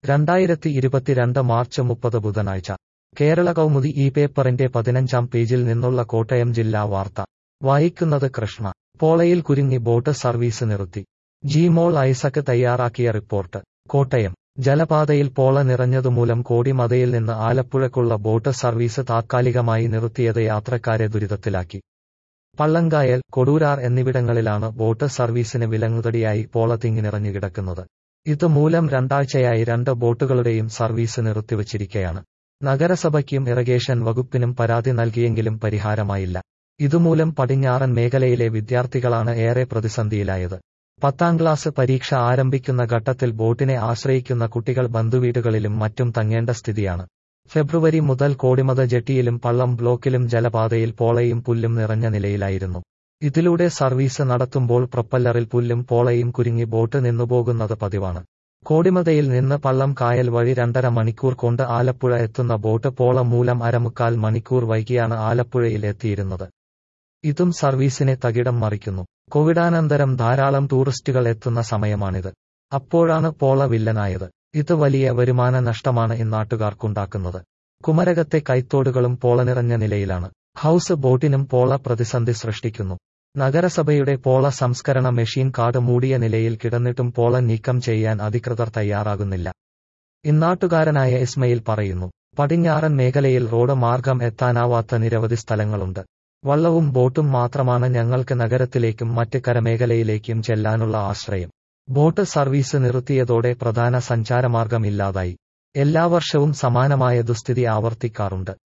രണ്ടായിരത്തി ഇരുപത്തിരണ്ട് മാർച്ച് മുപ്പത് ബുധനാഴ്ച കേരള കൗമുദി ഈ പേപ്പറിന്റെ പതിനഞ്ചാം പേജിൽ നിന്നുള്ള കോട്ടയം ജില്ലാ വാർത്ത വായിക്കുന്നത് കൃഷ്ണ പോളയിൽ കുരുങ്ങി ബോട്ട് സർവീസ് നിർത്തി ജിമോൾ ഐസക് തയ്യാറാക്കിയ റിപ്പോർട്ട് കോട്ടയം ജലപാതയിൽ പോള നിറഞ്ഞതുമൂലം കോടിമതയിൽ നിന്ന് ആലപ്പുഴയ്ക്കുള്ള ബോട്ട് സർവീസ് താത്കാലികമായി നിർത്തിയത് യാത്രക്കാരെ ദുരിതത്തിലാക്കി പള്ളങ്കായൽ കൊടൂരാർ എന്നിവിടങ്ങളിലാണ് ബോട്ട് സർവീസിന് വിലങ്ങുതടിയായി പോള തിങ്ങി നിറഞ്ഞു കിടക്കുന്നത് ഇതുമൂലം രണ്ടാഴ്ചയായി രണ്ട് ബോട്ടുകളുടെയും സർവീസ് നിർത്തിവച്ചിരിക്കയാണ് നഗരസഭയ്ക്കും ഇറിഗേഷൻ വകുപ്പിനും പരാതി നൽകിയെങ്കിലും പരിഹാരമായില്ല ഇതുമൂലം പടിഞ്ഞാറൻ മേഖലയിലെ വിദ്യാർത്ഥികളാണ് ഏറെ പ്രതിസന്ധിയിലായത് പത്താം ക്ലാസ് പരീക്ഷ ആരംഭിക്കുന്ന ഘട്ടത്തിൽ ബോട്ടിനെ ആശ്രയിക്കുന്ന കുട്ടികൾ ബന്ധുവീടുകളിലും മറ്റും തങ്ങേണ്ട സ്ഥിതിയാണ് ഫെബ്രുവരി മുതൽ കോടിമത ജെട്ടിയിലും പള്ളം ബ്ലോക്കിലും ജലപാതയിൽ പോളയും പുല്ലും നിറഞ്ഞ നിലയിലായിരുന്നു ഇതിലൂടെ സർവീസ് നടത്തുമ്പോൾ പ്രൊപ്പല്ലറിൽ പുല്ലും പോളയും കുരുങ്ങി ബോട്ട് നിന്നുപോകുന്നത് പതിവാണ് കോടിമതയിൽ നിന്ന് പള്ളം കായൽ വഴി രണ്ടര മണിക്കൂർ കൊണ്ട് ആലപ്പുഴ എത്തുന്ന ബോട്ട് പോള മൂലം അരമുക്കാൽ മണിക്കൂർ വൈകിയാണ് ആലപ്പുഴയിൽ എത്തിയിരുന്നത് ഇതും സർവീസിനെ തകിടം മറിക്കുന്നു കോവിഡാനന്തരം ധാരാളം ടൂറിസ്റ്റുകൾ എത്തുന്ന സമയമാണിത് അപ്പോഴാണ് പോള വില്ലനായത് ഇത് വലിയ വരുമാന നഷ്ടമാണ് ഇന്നാട്ടുകാർക്കുണ്ടാക്കുന്നത് കുമരകത്തെ കൈത്തോടുകളും പോള നിറഞ്ഞ നിലയിലാണ് ഹൌസ് ബോട്ടിനും പോള പ്രതിസന്ധി സൃഷ്ടിക്കുന്നു നഗരസഭയുടെ പോള സംസ്കരണ മെഷീൻ കാട് മൂടിയ നിലയിൽ കിടന്നിട്ടും പോള നീക്കം ചെയ്യാൻ അധികൃതർ തയ്യാറാകുന്നില്ല ഇന്നാട്ടുകാരനായ ഇസ്മയിൽ പറയുന്നു പടിഞ്ഞാറൻ മേഖലയിൽ റോഡ് മാർഗം എത്താനാവാത്ത നിരവധി സ്ഥലങ്ങളുണ്ട് വള്ളവും ബോട്ടും മാത്രമാണ് ഞങ്ങൾക്ക് നഗരത്തിലേക്കും മറ്റ് കരമേഖലയിലേക്കും ചെല്ലാനുള്ള ആശ്രയം ബോട്ട് സർവീസ് നിർത്തിയതോടെ പ്രധാന സഞ്ചാരമാർഗം ഇല്ലാതായി എല്ലാ വർഷവും സമാനമായ ദുസ്ഥിതി ആവർത്തിക്കാറുണ്ട്